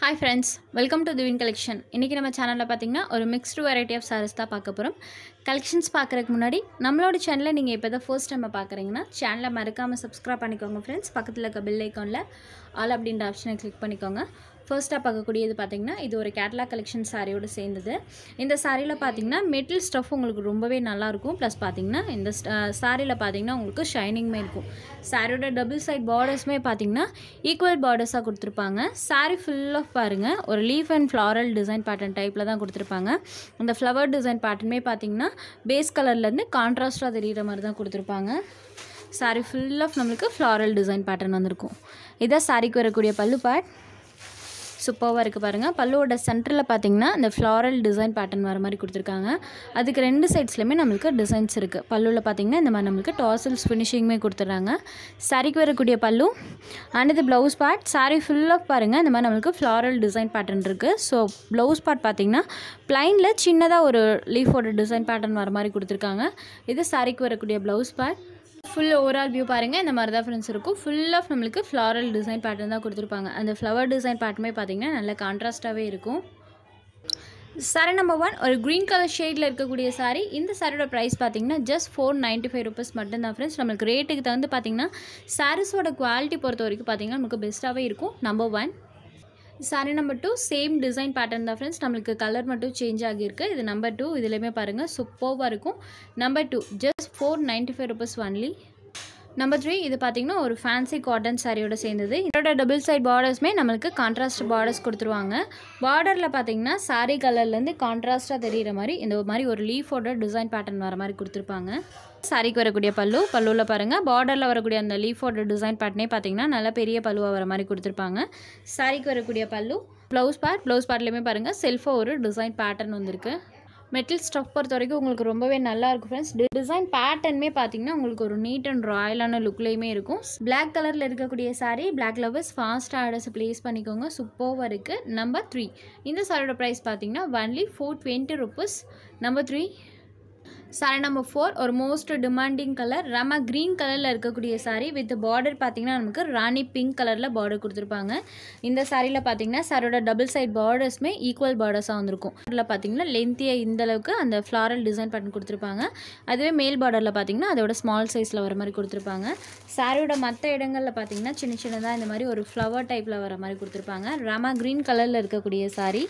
hi friends welcome to divine collection இன்றைக்கி நம்ம சேனலில் பார்த்தீங்கன்னா ஒரு மிக்ஸ்டு வெரைட்டி ஆஃப் சாரீஸ் தான் பார்க்க போகிறோம் கலெக்ஷன்ஸ் பார்க்குறதுக்கு முன்னாடி நம்மளோட சேனலை நீங்கள் இப்போ தான் ஃபர்ஸ்ட் டைம் பார்க்குறீங்கன்னா சேனலை மறக்காமல் சப்ஸ்கிரைப் பண்ணிக்கோங்க ஃப்ரெண்ட்ஸ் பக்கத்தில் இருக்க பெல் ஐக்கானில் ஆல் அப்படின்ற ஆப்ஷனை கிளிக் பண்ணிக்கோங்க ஃபர்ஸ்ட்டாக பார்க்கக்கூடியது பார்த்தீங்கன்னா இது ஒரு கேட்லாக் கலெக்ஷன் சாரியோடு சேர்ந்தது இந்த சாரியில் பார்த்தீங்கன்னா மெட்டல் ஸ்டஃப் உங்களுக்கு ரொம்பவே நல்லாயிருக்கும் ப்ளஸ் பார்த்தீங்கன்னா இந்த சாரியில் பார்த்தீங்கன்னா உங்களுக்கு ஷைனிங்குமே இருக்கும் சாரியோட டபுள் சைட் பார்டர்ஸுமே பார்த்தீங்கன்னா ஈக்குவல் பார்டர்ஸாக கொடுத்துருப்பாங்க சாரி ஃபுல் ஆஃப் பாருங்கள் ஒரு leaf and floral design pattern டைப்பில் தான் கொடுத்துருப்பாங்க அந்த ஃப்ளவர் டிசைன் பேட்டர்னுமே பார்த்தீங்கன்னா பேஸ் கலர்லேருந்து கான்ட்ராஸ்ட்டாக தெரிகிற மாதிரி தான் கொடுத்துருப்பாங்க சாரி ஃபுல் ஆஃப் நம்மளுக்கு ஃப்ளாரல் டிசைன் பேட்டர்ன் வந்திருக்கும் இதான் சாரிக்கு வரக்கூடிய பல்லு பேட் சூப்பராக இருக்குது பாருங்கள் பல்லுவோட சென்டரில் பார்த்தீங்கன்னா இந்த ஃப்ளாரல் டிசைன் பேட்டர்ன் வர மாதிரி கொடுத்துருக்காங்க அதுக்கு ரெண்டு சைட்ஸ்லையுமே நம்மளுக்கு டிசைன்ஸ் இருக்குது பல்லுவில் பார்த்தீங்கன்னா இந்த மாதிரி நம்மளுக்கு டாசல்ஸ் ஃபினிஷிங்குமே கொடுத்துட்றாங்க சாரிக்கு வரக்கூடிய பல்லு அண்ட் இது ப்ளவுஸ் பார்ட் சாரி ஃபுல்லாக பாருங்கள் இந்த மாதிரி நம்மளுக்கு ஃப்ளாரல் டிசைன் பேட்டர்ன் இருக்குது ஸோ ப்ளவுஸ் பார்ட் பார்த்தீங்கன்னா ப்ளைனில் சின்னதாக ஒரு லீஃபோட டிசைன் பேட்டர்ன் வர மாதிரி கொடுத்துருக்காங்க இது சாரிக்கு வரக்கூடிய blouse part full overall view பாருங்கள் இந்த மாதிரி தான் ஃப்ரெண்ட்ஸ் இருக்கும் ஃபுல் ஆஃப் நம்மளுக்கு ஃப்ளாரல் டிசைன் பேட்டர்ன் தான் கொடுத்துருப்பாங்க அந்த ஃப்ளவர் டிசைன் பேட்டர்மே பார்த்தீங்கன்னா நல்ல கான்ட்ராஸ்ட்டாகவே இருக்கும் சாரி நம்பர் ஒன் ஒரு க்ரீன் கலர் ஷேடில் இருக்கக்கூடிய சாரி இந்த சாரியோட ப்ரைஸ் பார்த்தீங்கன்னா just four ninety five rupees மட்டும்தான் ஃப்ரெண்ட்ஸ் நம்மளுக்கு ரேட்டுக்கு தகுந்து பார்த்தீங்கன்னா சாரீஸோட குவாலிட்டி பொறுத்த வரைக்கும் பார்த்தீங்கன்னா நமக்கு பெஸ்ட்டாகவே இருக்கும் number one sari number two same design pattern தான் ஃப்ரெண்ட்ஸ் நம்மளுக்கு கலர் மட்டும் சேஞ்ச் ஆகியிருக்கு இது நம்பர் டூ இதுலேயுமே பாருங்கள் சூப்பராக இருக்கும் number two just four ninety five rupees only number three இது பார்த்தீங்கன்னா ஒரு ஃபேன்சி காட்டன் சாரியோட சேர்ந்தது இதோட டபுள் சைட் பார்டர்ஸ்மே நம்மளுக்கு கான்ட்ராஸ்ட் பார்டர்ஸ் கொடுத்துருவாங்க பார்டரில் பார்த்தீங்கன்னா சாரி கலர்லேருந்து கான்ட்ராஸ்ட்டாக தெரிகிற மாதிரி இந்த மாதிரி ஒரு லீஃபோட டிசைன் பேட்டர்ன் வர மாதிரி கொடுத்துருப்பாங்க சாரிக்கு வரக்கூடிய பல்லு பல்லுவில் பாருங்கள் பார்டரில் வரக்கூடிய அந்த லீஃபோட டிசைன் பேட்டர்னே பார்த்தீங்கன்னா நல்ல பெரிய பல்லுவாக வர மாதிரி கொடுத்துருப்பாங்க சாரிக்கு வரக்கூடிய பல்லு ப்ளவுஸ் பார்ட் ப்ளவுஸ் பார்ட்லேயுமே பாருங்கள் செல்ஃபாக ஒரு டிசைன் பேட்டர்ன் வந்திருக்கு மெட்டல் ஸ்டஃப் பொறுத்த வரைக்கும் உங்களுக்கு ரொம்பவே நல்லா இருக்கும் ஃப்ரெண்ட்ஸ் டிசைன் பேட்டர்னுமே பார்த்தீங்கன்னா உங்களுக்கு ஒரு நீட் அண்ட் ராயலான லுக்லேயுமே இருக்கும் பிளாக் கலரில் இருக்கக்கூடிய சாரீ பிளாக் லவர்ஸ் ஃபாஸ்ட்டாக ஆர்டர்ஸ் ப்ளேஸ் பண்ணிக்கோங்க சூப்பராக இருக்குது நம்பர் த்ரீ இந்த சாரியோட ப்ரைஸ் பார்த்தீங்கன்னா only four twenty rupees number three sari number four ஒரு most demanding colour Rama green கலரில் இருக்கக்கூடிய சாரீ வித் பார்டர் பார்த்தீங்கன்னா நமக்கு ராணி பிங்க் கலரில் பார்டர் கொடுத்துருப்பாங்க இந்த சாரியில் பார்த்தீங்கன்னா சாரியோட டபுள் சைட் பார்டர்ஸுமே ஈக்குவல் பார்டர்ஸாக வந்திருக்கும் அதில் பார்த்தீங்கன்னா லென்த்தியாக இந்த அளவுக்கு அந்த ஃப்ளாரல் டிசைன் பேட்டர்ன் கொடுத்துருப்பாங்க அதுவே மேல் பார்டரில் பார்த்தீங்கன்னா அதோட ஸ்மால் சைஸில் வர மாதிரி கொடுத்துருப்பாங்க சாரியோட மற்ற இடங்களில் பார்த்தீங்கன்னா சின்ன சின்னதாக இந்த மாதிரி ஒரு ஃப்ளவர் டைப்பில் வர மாதிரி கொடுத்துருப்பாங்க ரமா க்ரீன் கலரில் இருக்கக்கூடிய சாரீ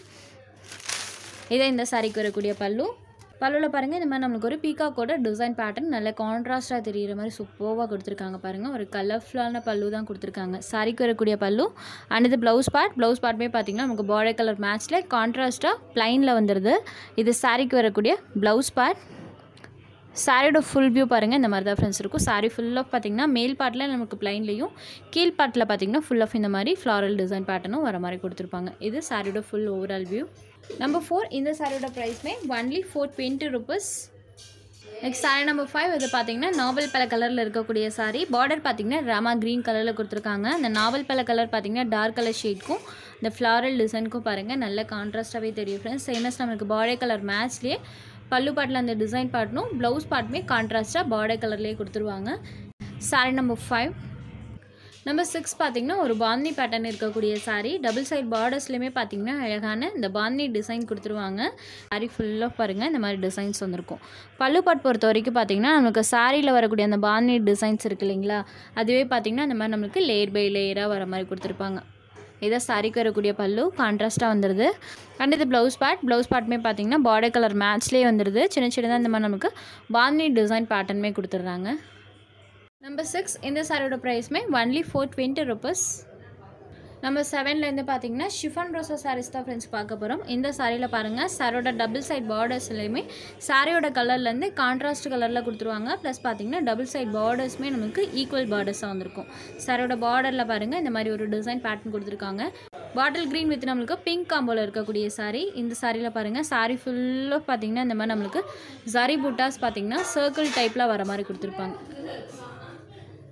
இதே இந்த சாரிக்கு வரக்கூடிய பல்லு பல்லுவில் பாருங்கள் இந்த மாதிரி நம்மளுக்கு ஒரு பீகாக்கோட டிசைன் பேட்டர்ன் நல்ல கான்ட்ராஸ்ட்டாக தெரிகிற மாதிரி சூப்பராக கொடுத்துருக்காங்க பாருங்கள் ஒரு கலர்ஃபுல்லான பல்லு தான் கொடுத்துருக்காங்க சாரிக்கு வரக்கூடிய பல்லு அண்ட் இது ப்ளவுஸ் பார்ட் ப்ளவுஸ் பார்ட்டுமே பார்த்தீங்கன்னா நமக்கு பார்டர் கலர் மேட்ச்சில் கான்ட்ராஸ்ட்டாக ப்ளைனில் வந்துடுது இது சாரிக்கு வரக்கூடிய ப்ளவுஸ் பார்ட் சாரியோட ஃபுல் வியூ பாருங்கள் இந்த மாதிரி தான் ஃப்ரெண்ட்ஸ் இருக்கும் சாரி ஃபுல் ஆஃப் பார்த்தீங்கன்னா மேல் பார்ட்டில் நமக்கு ப்ளைன்லேயும் கீழ் பார்ட்டில் பார்த்தீங்கன்னா ஃபுல் ஆஃப் இந்த மாதிரி ஃப்ளாரல் டிசைன் பேட்டர்னும் வர மாதிரி கொடுத்துருப்பாங்க இது சாரியோட full overall view number four இந்த சாரியோட ப்ரைஸ்மே only four twenty rupees next sari number five இது பார்த்தீங்கன்னா நாவல் பல கலரில் இருக்கக்கூடிய சாரி பார்டர் பார்த்தீங்கன்னா ராமா க்ரீன் கலரில் கொடுத்துருக்காங்க அந்த நாவல் பல கலர் பார்த்தீங்கன்னா டார்க் கலர் ஷேட்க்கும் இந்த ஃப்ளாரல் டிசைனுக்கும் பாருங்கள் நல்ல கான்ட்ராஸ்ட்டாகவே தெரியும் ஃப்ரெண்ட்ஸ் சேமஸ் நம்மளுக்கு பார்டர் கலர் மேட்ச்லேயே பல்லு பாட்டில் அந்த டிசைன் பார்ட்னும் ப்ளவுஸ் பார்ட்டுமே கான்ட்ராஸ்ட்டாக பார்டர் கலர்லேயே கொடுத்துருவாங்க sari number five number six பார்த்தீங்கன்னா ஒரு பாந்தி பேட்டர்ன் இருக்கக்கூடிய சாரீ டபுள் சைட் பார்டர்ஸ்லையுமே பார்த்தீங்கன்னா அழகான இந்த பாந்தி டிசைன் கொடுத்துருவாங்க சாரி ஃபுல்லாக பாருங்கள் இந்த மாதிரி டிசைன்ஸ் வந்திருக்கும் பல்லு பாட் பொறுத்த வரைக்கும் பார்த்தீங்கன்னா நமக்கு சாரியில் வரக்கூடிய அந்த பாந்தி டிசைன்ஸ் இருக்குது இல்லைங்களா அதுவே பார்த்தீங்கன்னா இந்த மாதிரி நம்மளுக்கு லேயர் பை லேயராக வர மாதிரி கொடுத்துருப்பாங்க இதை சாரிக்கு வரக்கூடிய பல்லு கான்ட்ராஸ்ட்டாக வந்துடுது அண்ட் இது ப்ளவுஸ் பார்ட் ப்ளவுஸ் பார்ட்டுமே பார்த்தீங்கன்னா பார்டர் கலர் மேட்ச்லேயே வந்துடுது சின்ன சின்னதாக இந்த மாதிரி நமக்கு பாந்தி டிசைன் பேட்டர்னுமே கொடுத்துட்றாங்க நம்பர் சிக்ஸ் இந்த சாரியோட ப்ரைஸ்மே only four twenty rupees number செவன்லேருந்து பார்த்தீங்கன்னா ஷிஃபான் ரோசா சாரீஸ் தான் ஃப்ரெண்ட்ஸ் பார்க்க போகிறோம் இந்த சாரியில் பாருங்கள் சாரோட டபுள் சைட் பார்டர்ஸ்லையுமே சாரியோட கலர்லேருந்து கான்ட்ராஸ்ட் கலரில் கொடுத்துருவாங்க ப்ளஸ் பார்த்தீங்கன்னா டபுள் சைட் பார்டர்ஸுமே நமக்கு ஈக்குவல் பார்டர்ஸாக வந்திருக்கும் சாரோட பார்டரில் பாருங்கள் இந்த மாதிரி ஒரு டிசைன் பேட்டர்ன் கொடுத்துருக்காங்க பாட்டில் க்ரீன் வித் நம்மளுக்கு பிங்க் காம்போவில் இருக்கக்கூடிய சாரீ இந்த சாரியில் பாருங்கள் சாரீ ஃபுல்லாக பார்த்தீங்கன்னா இந்த மாதிரி நம்மளுக்கு ஜரி புட்டாஸ் பார்த்தீங்கன்னா சர்க்கிள் டைப்பில் வர மாதிரி கொடுத்துருப்பாங்க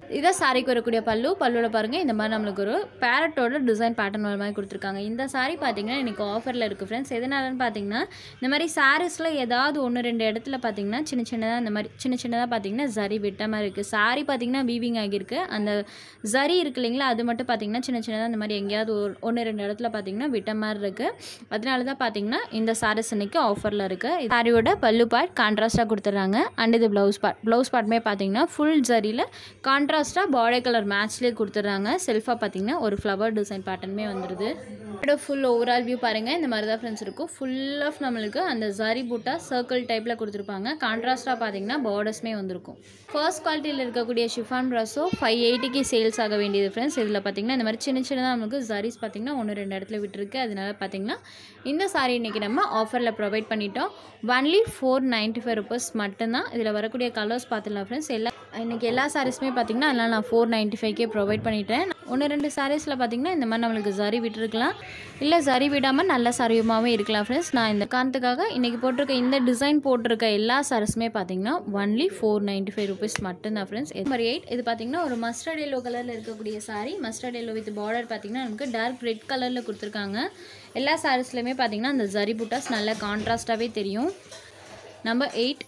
இதை சாரிக்கு வரக்கூடிய பல்லு பல்லுவில் பாருங்கள் இந்த மாதிரி நம்மளுக்கு ஒரு பேரட்டோட டிசைன் பேட்டர்ன் வர மாதிரி கொடுத்துருக்காங்க இந்த சாரி பார்த்தீங்கன்னா இன்றைக்கி ஆஃபரில் இருக்குது ஃப்ரெண்ட்ஸ் எதனாலன்னு பார்த்தீங்கன்னா இந்த மாதிரி சாரீஸில் ஏதாவது ஒன்று ரெண்டு இடத்துல பார்த்தீங்கன்னா சின்ன சின்னதாக இந்த மாதிரி சின்ன சின்னதாக பார்த்தீங்கன்னா ஜரி விட்ட மாதிரி இருக்குது சாரி பார்த்தீங்கன்னா வீவிங் ஆகியிருக்கு அந்த ஜரி இருக்கு இல்லைங்களா அது மட்டும் பார்த்தீங்கன்னா சின்ன சின்னதாக இந்த மாதிரி எங்கேயாவது ஒரு ஒன்று ரெண்டு இடத்துல பார்த்தீங்கன்னா விட்ட மாதிரி இருக்குது அதனால தான் பார்த்தீங்கன்னா இந்த சாரீஸ் இன்னைக்கு ஆஃபரில் இருக்குது சாரியோட பல்லு பார்ட் கான்ட்ராஸ்ட்டாக கொடுத்துட்றாங்க அண்ட் இது ப்ளவுஸ் பார்ட் ப்ளவுஸ் பார்ட்டுமே பார்த்தீங்கன்னா ஃபுல் ஜரியில் கான்ட்ராஸ்ட்டாக பார்டர் கலர் மேட்ச்லேயே கொடுத்துட்றாங்க செல்ஃபாக பார்த்தீங்கன்னா ஒரு ஃப்ளவர் டிசைன் பேட்டர்னுமே வந்துடுது இதோட ஃபுல் ஓவரால் வியூ பாருங்கள் இந்த மாதிரி தான் ஃப்ரெண்ட்ஸ் இருக்கும் ஃபுல் ஆஃப் நம்மளுக்கு அந்த ஜரி பூட்டா சர்க்கிள் டைப்பில் கொடுத்துருப்பாங்க கான்ட்ராஸ்ட்டாக பார்த்தீங்கன்னா பார்டர்ஸ்மே வந்திருக்கும் ஃபர்ஸ்ட் குவாலிட்டியில் இருக்கக்கூடிய ஷிஃபான் ப்ரஸோ ஃபைவ் எயிட்டிக்கு சேல்ஸ் ஆக வேண்டியது ஃப்ரெண்ட்ஸ் இதில் பார்த்தீங்கன்னா இந்த மாதிரி சின்ன சின்னதாக நமக்கு ஜரிஸ் பார்த்தீங்கன்னா ஒன்று ரெண்டு இடத்துல விட்டுருக்கு அதனால பார்த்தீங்கன்னா இந்த சாரி இன்றைக்கி நம்ம ஆஃபரில் ப்ரொவைட் பண்ணிட்டோம் only four ninety five rupees மட்டும்தான் இதில் வரக்கூடிய கலர்ஸ் பார்த்துலாம் ஃப்ரெண்ட்ஸ் எல்லா இன்றைக்கி எல்லா சாரீஸுமே பார்த்தீங்கன்னா அதனால் நான் ஃபோர் நைன்ட்டி ஃபைவ்க்கே ப்ரொவைட் பண்ணிட்டேன் ஒன்று ரெண்டு சாரீஸில் பார்த்தீங்கன்னா இந்த மாதிரி நம்மளுக்கு ஜரி விட்டுருக்கலாம் இல்லை ஜரி விடாமல் நல்ல சாரியுமாவே இருக்கலாம் ஃப்ரெண்ட்ஸ் நான் இந்த காரணத்துக்காக இன்றைக்கி போட்டிருக்க இந்த டிசைன் போட்டிருக்க எல்லா சாரீஸுமே பார்த்தீங்கன்னா only four ninety five rupees மட்டும்தான் ஃப்ரெண்ட்ஸ் நம்பர் எயிட் இது பார்த்தீங்கன்னா ஒரு மஸ்டர்ட் எல்லோ கலரில் இருக்கக்கூடிய sari mustard yellow with border பார்த்தீங்கன்னா நமக்கு டார்க் ரெட் கலரில் கொடுத்துருக்காங்க எல்லா சாரீஸ்லையுமே பார்த்தீங்கன்னா அந்த ஜரி புட்டாஸ் நல்ல கான்ட்ராஸ்ட்டாகவே தெரியும் number eight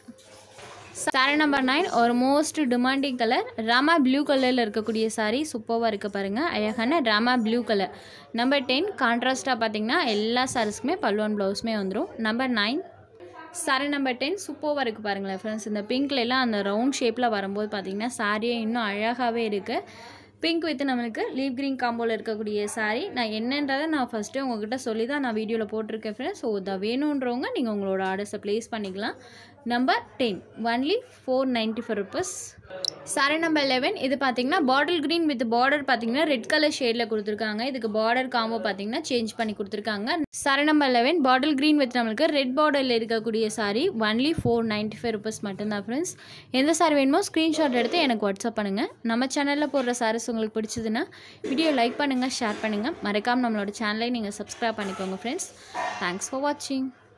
sari number nine ஒரு most demanding colour Rama blue கலரில் இருக்கக்கூடிய சாரீ சூப்பராக இருக்குது பாருங்கள் அழகான Rama blue colour number ten கான்ட்ராஸ்ட்டாக பார்த்தீங்கன்னா எல்லா சாரீஸ்க்குமே பல்லுவன் ப்ளவுஸுமே வந்துடும் number nine sari number ten சூப்பராக இருக்குது பாருங்களேன் ஃப்ரெண்ட்ஸ் இந்த பிங்க்ல எல்லாம் அந்த ரவுண்ட் ஷேப்பில் வரும்போது பார்த்தீங்கன்னா சாரியே இன்னும் அழகாகவே இருக்குது பிங்க் வித் நம்மளுக்கு லீவ் க்ரீன் காம்போவில் இருக்கக்கூடிய சாரீ நான் என்னன்றதை நான் ஃபஸ்ட்டு உங்ககிட்ட சொல்லி தான் நான் வீடியோவில் போட்டிருக்கேன் ஃப்ரெண்ட்ஸ் ஸோ இதை வேணுன்றவங்க நீங்கள் உங்களோட ஆர்டர்ஸை ப்ளேஸ் பண்ணிக்கலாம் number ten only four ninety four rupees sari number eleven இது பார்த்தீங்கன்னா பாட்டில் க்ரீன் வித் பார்டர் பார்த்தீங்கன்னா ரெட் கலர் ஷேடில் கொடுத்துருக்காங்க இதுக்கு பார்டர் காம்போ பார்த்தீங்கன்னா சேஞ்ச் பண்ணி கொடுத்துருக்காங்க sari number eleven bottle green with நம்மளுக்கு ரெட் பார்டரில் இருக்கக்கூடிய sari only four ninety five rupees மட்டும்தான் ஃப்ரெண்ட்ஸ் எந்த சாரி வேணுமோ ஸ்க்ரீன்ஷாட் எடுத்து எனக்கு வாட்ஸ்அப் பண்ணுங்கள் நம்ம சேனலில் போடுற சாரீஸ் உங்களுக்கு பிடிச்சதுன்னா வீடியோ லைக் பண்ணுங்கள் ஷேர் பண்ணுங்கள் மறக்காமல் நம்மளோட சேனலை நீங்கள் சப்ஸ்கிரைப் பண்ணிக்கோங்க ஃப்ரெண்ட்ஸ் தேங்க்ஸ் ஃபார் வாட்சிங்